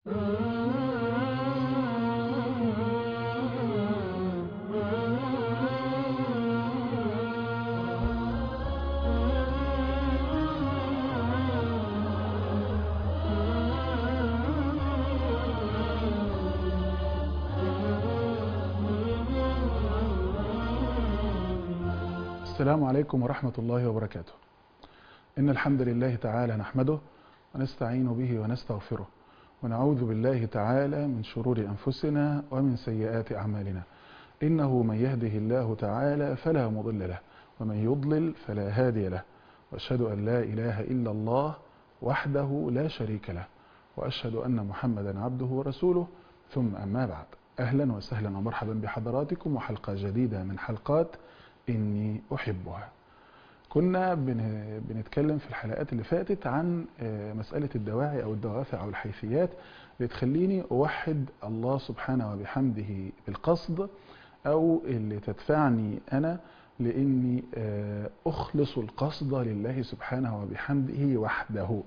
السلام عليكم ورحمة الله وبركاته إن الحمد لله تعالى نحمده ونستعين به ونستغفره ونعوذ بالله تعالى من شرور أنفسنا ومن سيئات أعمالنا إنه من يهده الله تعالى فلا مضل له ومن يضلل فلا هادي له وأشهد أن لا إله إلا الله وحده لا شريك له وأشهد أن محمدا عبده ورسوله ثم أما بعد أهلا وسهلا ومرحبا بحضراتكم وحلقة جديدة من حلقات إني أحبها كنا بنتكلم في الحلقات اللي فاتت عن مسألة الدواعي أو الدوافع أو الحيثيات اللي تخليني أوحد الله سبحانه وبحمده بالقصد أو اللي تدفعني أنا لإني أخلص القصد لله سبحانه وبحمده وحده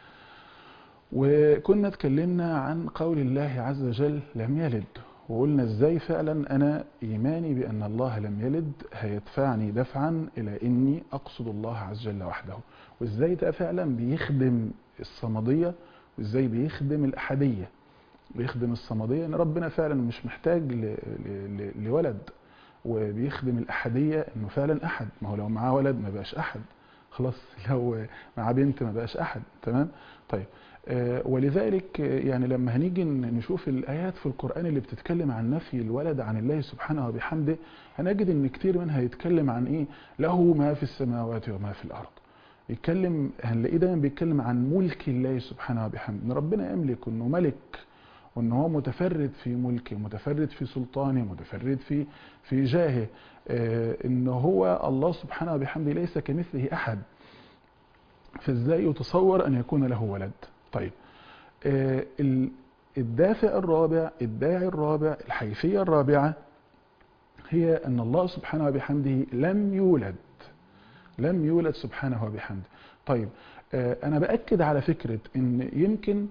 وكنا اتكلمنا عن قول الله عز وجل لم يلد وقلنا ازاي فعلا انا ايماني بان الله لم يلد هيدفعني دفعا الى اني اقصد الله عز وجل وحده وازاي ده فعلا بيخدم الصمدية وازاي بيخدم الاحدية بيخدم الصمدية ان ربنا فعلا مش محتاج لولد وبيخدم الاحدية انه فعلا احد ما هو لو معاه ولد ما بقاش احد خلاص لو معاه بنت ما بقاش احد تمام طيب ولذلك يعني لما هنيجي نشوف الآيات في القرآن اللي بتتكلم عن نفي الولد عن الله سبحانه وبحمده هنجد ان كتير منها يتكلم عن ايه له ما في السماوات وما في الأرض يتكلم هنلاقيه دايما بيتكلم عن ملك الله سبحانه وبحمده ان ربنا يملك انه ملك وان هو متفرد في ملكه متفرد في سلطانه متفرد في في جاهه ان هو الله سبحانه وبحمده ليس كمثله احد فازاي يتصور ان يكون له ولد طيب آه الدافع الرابع الداعي الرابع الحيثية الرابعة هي أن الله سبحانه وبحمده لم يولد لم يولد سبحانه وبحمده طيب آه أنا بأكد على فكرة أن يمكن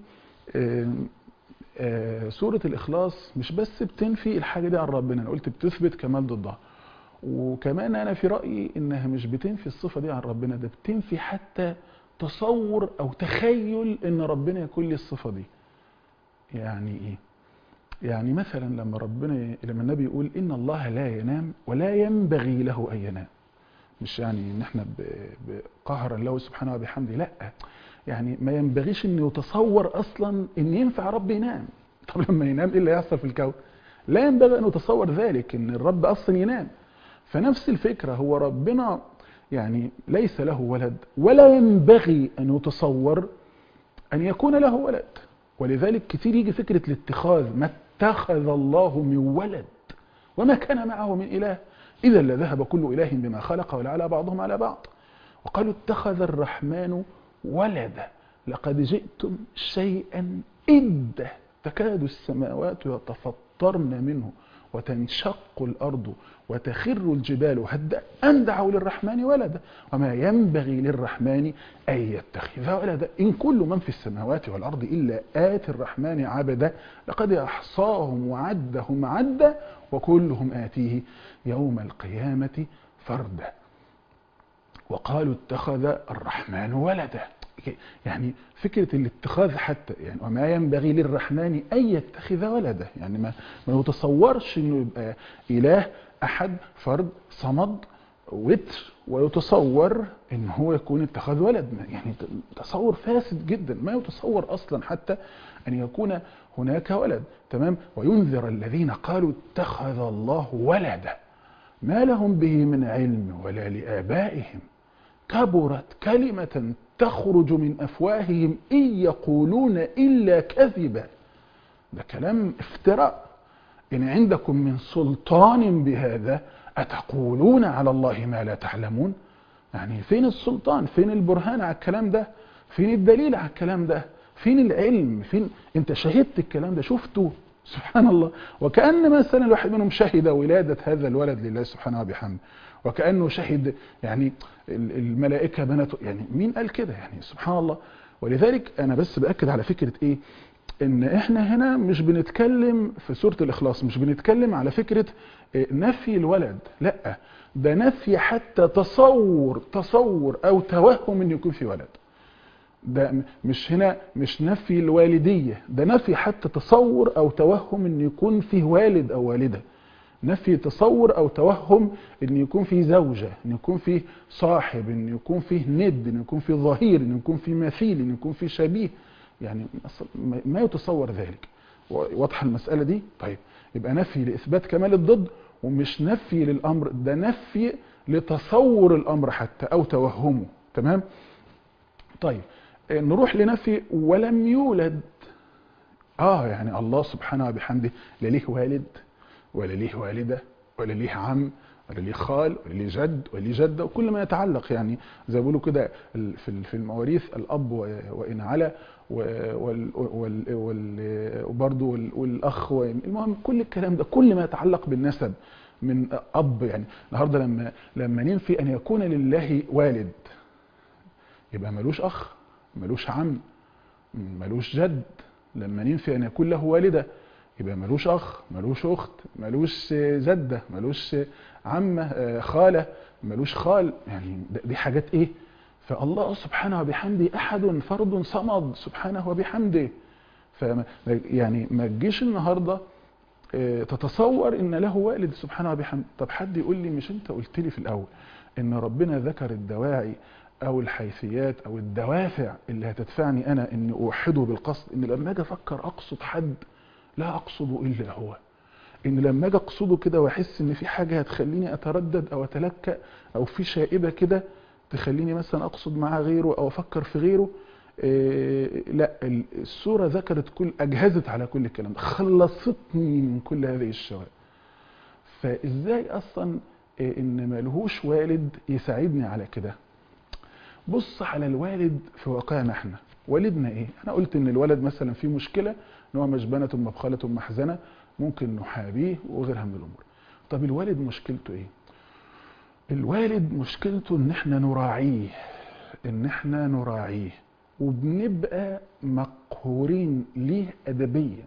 آه سورة الإخلاص مش بس بتنفي الحاجة دي عن ربنا أنا قلت بتثبت كمال ضدها وكمان أنا في رأيي إنها مش بتنفي الصفة دي عن ربنا ده بتنفي حتى تصور او تخيل ان ربنا يكون لي الصفه دي يعني ايه يعني مثلا لما ربنا لما النبي يقول ان الله لا ينام ولا ينبغي له ان ينام مش يعني ان احنا بقهرا له سبحانه وبحمده لا يعني ما ينبغيش ان يتصور اصلا ان ينفع رب ينام طب لما ينام ايه اللي هيحصل في الكون لا ينبغي ان يتصور ذلك ان الرب اصلا ينام فنفس الفكره هو ربنا يعني ليس له ولد ولا ينبغي أن يتصور أن يكون له ولد ولذلك كتير يجي فكرة الاتخاذ ما اتخذ الله من ولد وما كان معه من إله إذا لذهب كل إله بما خلق ولعلى بعضهم على بعض وقالوا اتخذ الرحمن ولدا لقد جئتم شيئا إدا تكاد السماوات يتفطرن منه وتنشق الأرض وتخر الجبال هدا أن دعوا للرحمن ولدا وما ينبغي للرحمن أن يتخذ ولدا إن كل من في السماوات والأرض إلا آت الرحمن عبدا لقد أحصاهم وعدهم عدا وكلهم آتيه يوم القيامة فردا وقالوا اتخذ الرحمن ولدا يعني فكرة الاتخاذ حتى يعني وما ينبغي للرحمن أن يتخذ ولدا يعني ما, ما يتصورش أنه يبقى إله أحد فرد صمد وتر ويتصور أن هو يكون اتخذ ولد يعني تصور فاسد جدا ما يتصور أصلا حتى أن يكون هناك ولد تمام وينذر الذين قالوا اتخذ الله ولدا ما لهم به من علم ولا لآبائهم كبرت كلمة تخرج من أفواههم إن يقولون إلا كذبا ده كلام افتراء إن عندكم من سلطان بهذا أتقولون على الله ما لا تعلمون يعني فين السلطان فين البرهان على الكلام ده فين الدليل على الكلام ده فين العلم فين انت شهدت الكلام ده شفته سبحان الله وكأن مثلا الواحد منهم شهد ولادة هذا الولد لله سبحانه وبحمده وكأنه شهد يعني الملائكة بنته يعني مين قال كده يعني سبحان الله ولذلك أنا بس بأكد على فكرة إيه ان احنا هنا مش بنتكلم في سورة الاخلاص مش بنتكلم على فكرة نفي الولد لا ده نفي حتى تصور تصور او توهم ان يكون في ولد ده مش هنا مش نفي الوالدية ده نفي حتى تصور او توهم ان يكون فيه والد او والدة نفي تصور او توهم ان يكون فيه زوجة ان يكون فيه صاحب ان يكون فيه ند ان يكون فيه ظهير ان يكون فيه مثيل ان يكون فيه شبيه يعني ما يتصور ذلك واضحه المسألة دي طيب يبقى نفي لإثبات كمال الضد ومش نفي للأمر ده نفي لتصور الأمر حتى أو توهمه تمام طيب نروح لنفي ولم يولد آه يعني الله سبحانه وبحمده لا ليه والد ولا ليه والدة ولا ليه عم ولا ليه خال ولا ليه جد ولا ليه جدة وكل ما يتعلق يعني زي ما بيقولوا كده في المواريث الأب وإن على وبرضه والأخ المهم كل الكلام ده كل ما يتعلق بالنسب من أب يعني النهارده لما لما ننفي أن يكون لله والد يبقى ملوش أخ ملوش عم ملوش جد لما ننفي أن يكون له والدة يبقى ملوش أخ ملوش أخت ملوش جدة ملوش عمة خالة ملوش خال يعني دي حاجات إيه فالله سبحانه وبحمده أحد فرد صمد سبحانه وبحمده ف يعني ما تجيش النهارده تتصور ان له والد سبحانه وبحمده طب حد يقول لي مش انت قلت لي في الاول ان ربنا ذكر الدواعي او الحيثيات او الدوافع اللي هتدفعني انا اني اوحده بالقصد ان لما اجي افكر اقصد حد لا اقصد الا هو ان لما اجي اقصده كده واحس ان في حاجه هتخليني اتردد او اتلكأ او في شائبه كده تخليني مثلا اقصد معاه غيره او افكر في غيره إيه لا السوره ذكرت كل اجهزت على كل الكلام ده خلصتني من كل هذه الشوائب فازاي اصلا إيه ان ملهوش والد يساعدني على كده بص على الوالد في واقعنا احنا والدنا ايه انا قلت ان الولد مثلا فيه مشكله ان هو مجبنه مبخله محزنه ممكن نحابيه وغيرها من الامور طب الوالد مشكلته ايه الوالد مشكلته ان احنا نراعيه ان احنا نراعيه وبنبقى مقهورين ليه ادبيا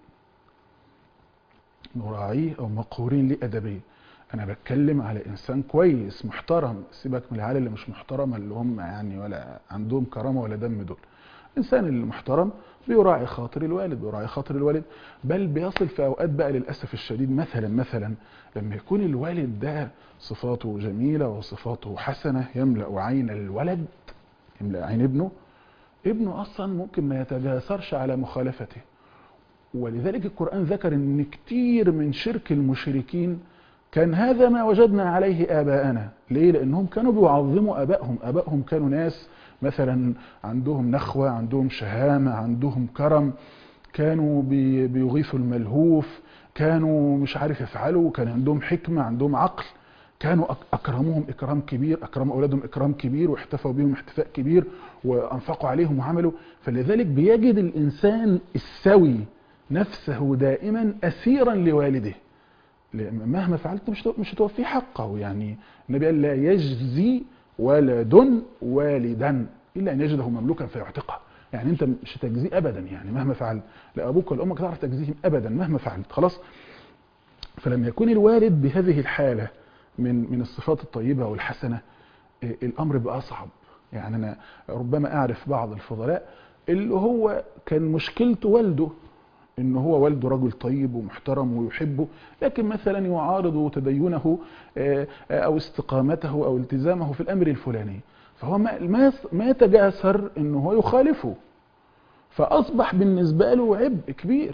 نراعيه او مقهورين ليه ادبيا انا بتكلم على انسان كويس محترم سيبك من العيال اللي مش محترمه اللي هم يعني ولا عندهم كرامه ولا دم دول الانسان المحترم بيراعي خاطر الوالد بيراعي خاطر الوالد بل بيصل في اوقات بقى للاسف الشديد مثلا مثلا لما يكون الوالد ده صفاته جميله وصفاته حسنه يملا عين الولد يملا عين ابنه ابنه اصلا ممكن ما يتجاسرش على مخالفته ولذلك القران ذكر ان كتير من شرك المشركين كان هذا ما وجدنا عليه آباءنا ليه؟ لأنهم كانوا بيعظموا آبائهم آبائهم كانوا ناس مثلا عندهم نخوة عندهم شهامة عندهم كرم كانوا بيغيثوا الملهوف كانوا مش عارف يفعلوا كان عندهم حكمة عندهم عقل كانوا أكرموهم إكرام كبير أكرموا أولادهم إكرام كبير واحتفوا بهم احتفاء كبير وأنفقوا عليهم وعملوا فلذلك بيجد الإنسان السوي نفسه دائما أسيرا لوالده مهما فعلت مش مش هتوفيه حقه يعني النبي قال لا يجزي ولد والدا الا ان يجده مملوكا فيعتقه يعني انت مش هتجزيه ابدا يعني مهما فعلت لا ابوك ولا امك تعرف تجزيهم ابدا مهما فعلت خلاص فلما يكون الوالد بهذه الحاله من من الصفات الطيبه والحسنه الامر بقى اصعب يعني انا ربما اعرف بعض الفضلاء اللي هو كان مشكلته والده ان هو والده رجل طيب ومحترم ويحبه لكن مثلا يعارض تدينه او استقامته او التزامه في الامر الفلاني فهو ما ما يتجاسر ان هو يخالفه فاصبح بالنسبه له عبء كبير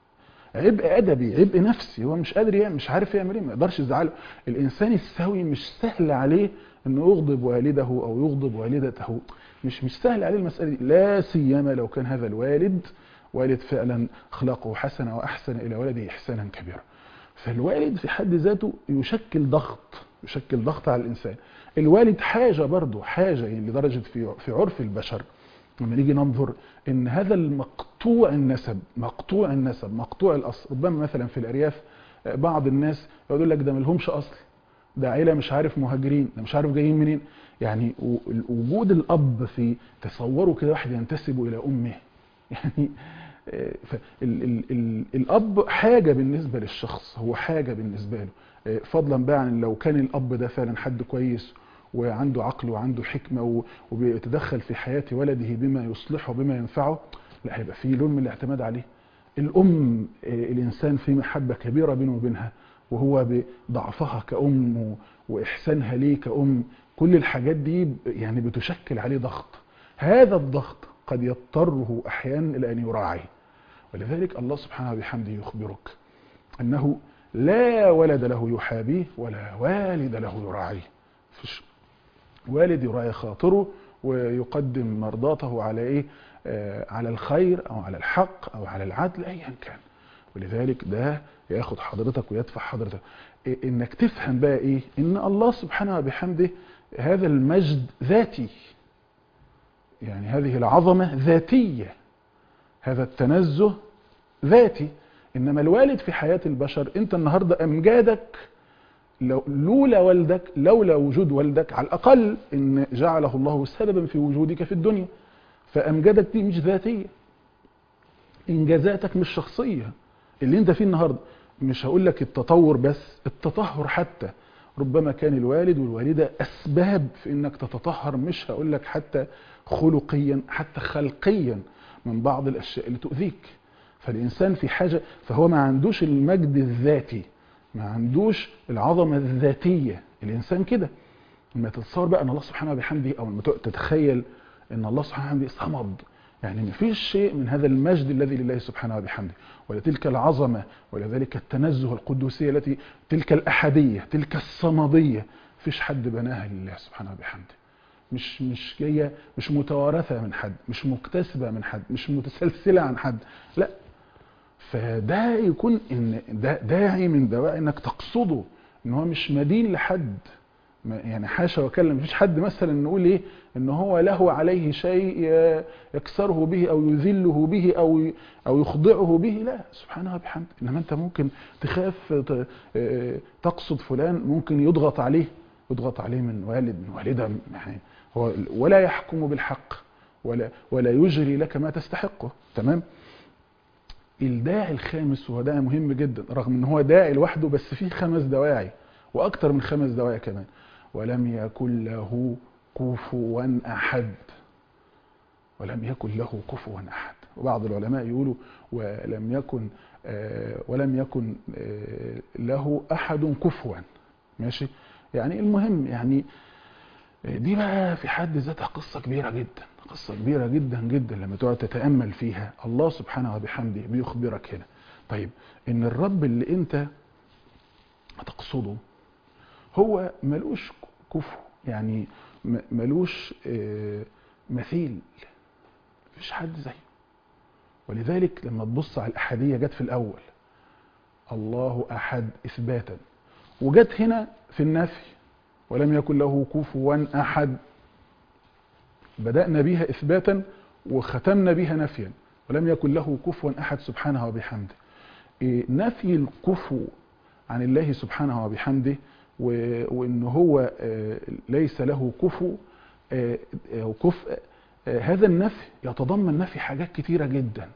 عبء ادبي عبء نفسي هو مش قادر يعمل مش عارف يعمل ايه ما يقدرش يزعله الانسان السوي مش سهل عليه انه يغضب والده او يغضب والدته مش مش سهل عليه المساله دي لا سيما لو كان هذا الوالد والد فعلا اخلاقه حسنه واحسن الى ولده احسانا كبيرا فالوالد في حد ذاته يشكل ضغط يشكل ضغط على الانسان الوالد حاجه برضه حاجه يعني لدرجه في في عرف البشر لما نيجي ننظر ان هذا المقطوع النسب مقطوع النسب مقطوع الاصل ربما مثلا في الارياف بعض الناس يقول لك ده ملهمش اصل ده عيله مش عارف مهاجرين ده مش عارف جايين منين يعني وجود الاب في تصوروا كده واحد ينتسب الى امه يعني آه، فال- ال- ال- الاب حاجه بالنسبه للشخص هو حاجه بالنسبه له آه، فضلا بقى عن لو كان الاب ده فعلا حد كويس وعنده عقل وعنده حكمه و- وبيتدخل في حياه ولده بما يصلحه بما ينفعه لا هيبقى في لون من الاعتماد عليه الام آه، الانسان في محبه كبيره بينه وبينها وهو بضعفها كأم و- وإحسانها ليه كأم كل الحاجات دي ب- يعني بتشكل عليه ضغط هذا الضغط قد يضطره أحيانا إلى أن يراعي ولذلك الله سبحانه وبحمده يخبرك أنه لا ولد له يحابيه ولا والد له يراعيه فيش والد يراعي خاطره ويقدم مرضاته على ايه آه على الخير او على الحق او على العدل ايا كان ولذلك ده ياخد حضرتك ويدفع حضرتك إيه انك تفهم بقى ايه ان الله سبحانه وبحمده هذا المجد ذاتي يعني هذه العظمة ذاتية هذا التنزه ذاتي انما الوالد في حياة البشر انت النهاردة امجادك لو لولا والدك لولا وجود والدك على الاقل ان جعله الله سببا في وجودك في الدنيا فامجادك دي مش ذاتيه انجازاتك مش شخصيه اللي انت فيه النهارده مش هقول لك التطور بس التطهر حتى ربما كان الوالد والوالده اسباب في انك تتطهر مش هقول لك حتى خلقيا حتى خلقيا من بعض الاشياء اللي تؤذيك فالانسان في حاجه فهو ما عندوش المجد الذاتي ما عندوش العظمه الذاتيه الانسان كده لما تتصور بقى ان الله سبحانه وبحمده او لما تتخيل ان الله سبحانه وبحمده صمد يعني ما فيش شيء من هذا المجد الذي لله سبحانه وبحمده ولا تلك العظمة ولا ذلك التنزه القدوسية التي تلك الأحدية تلك الصمدية فيش حد بناها لله سبحانه وبحمده مش مش جاية مش متوارثة من حد مش مكتسبة من حد مش متسلسلة عن حد لا فده يكون ان ده داعي من دواعي انك تقصده ان هو مش مدين لحد يعني حاشا وكلا مفيش حد مثلا نقول ايه ان هو له عليه شيء يكسره به او يذله به او او يخضعه به لا سبحانه وبحمده انما انت ممكن تخاف تقصد فلان ممكن يضغط عليه يضغط عليه من والد من والده يعني هو ولا يحكم بالحق ولا ولا يجري لك ما تستحقه تمام الداعي الخامس وهو داعي مهم جدا رغم ان هو داعي لوحده بس فيه خمس دواعي واكتر من خمس دواعي كمان ولم يكن له كفوا احد ولم يكن له كفوا احد وبعض العلماء يقولوا ولم يكن آه ولم يكن آه له احد كفوا ماشي يعني المهم يعني دي بقى في حد ذاتها قصة كبيرة جدا قصة كبيرة جدا جدا لما تقعد تتأمل فيها الله سبحانه وبحمده بيخبرك هنا طيب ان الرب اللي انت هتقصده هو ملوش كفو يعني ملوش مثيل مفيش حد زيه ولذلك لما تبص على الأحدية جت في الأول الله أحد إثباتا وجت هنا في النفي ولم يكن له كفوا أحد بدأنا بها إثباتا وختمنا بها نفيا ولم يكن له كفوا أحد سبحانه وبحمده نفي الكفو عن الله سبحانه وبحمده وان هو ليس له كفو او كفء هذا النفي يتضمن نفي حاجات كتيرة جدا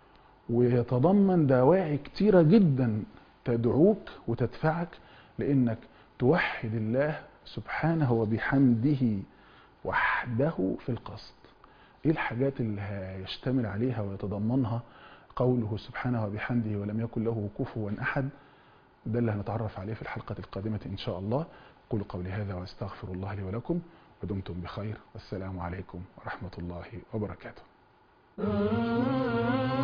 ويتضمن دواعي كتيرة جدا تدعوك وتدفعك لانك توحد الله سبحانه وبحمده وحده في القصد ايه الحاجات اللي هيشتمل عليها ويتضمنها قوله سبحانه وبحمده ولم يكن له كفوا احد ده اللي هنتعرف عليه في الحلقة القادمة إن شاء الله قولوا قولي هذا واستغفر الله لي ولكم ودمتم بخير والسلام عليكم ورحمة الله وبركاته